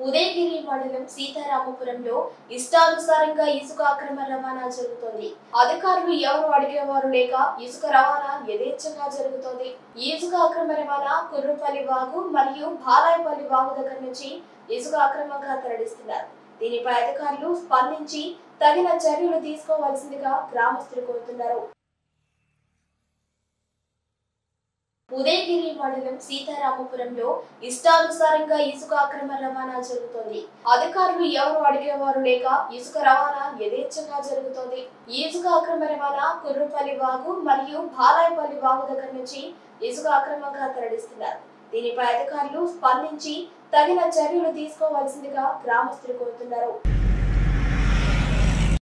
ఉదయగిరి మండలం సీతారామపురంలో ఇష్టానుసారంగా ఇసుక అక్రమ రవాణా జరుగుతోంది అధికారులు ఎవరు అడిగేవారు లేక ఇసుక రవాణా యథేచ్ఛగా జరుగుతోంది ఈ ఇసుక అక్రమ రవాణా కుర్రుపల్లి వాగు మరియు బాలాయపల్లి వాగు దగ్గర నుంచి ఇసుక అక్రమంగా తరలిస్తున్నారు దీనిపై అధికారులు స్పందించి తగిన చర్యలు తీసుకోవాల్సిందిగా గ్రామస్తులు కోరుతున్నారు ఉదయగిరి మండలం సీతారామపురంలో ఇష్టానుసారంగా ఇసుక అక్రమ రవాణా జరుగుతోంది అధికారులు ఎవరు అడిగేవారు లేక ఇసుక రవాణా యథేచ్ఛగా జరుగుతోంది ఈ ఇసుక అక్రమ రవాణా కుర్రుపల్లి వాగు మరియు బాలాయపల్లి వాగు దగ్గర నుంచి ఇసుక అక్రమంగా తరలిస్తున్నారు దీనిపై అధికారులు స్పందించి తగిన చర్యలు తీసుకోవాల్సిందిగా గ్రామస్తులు కోరుతున్నారు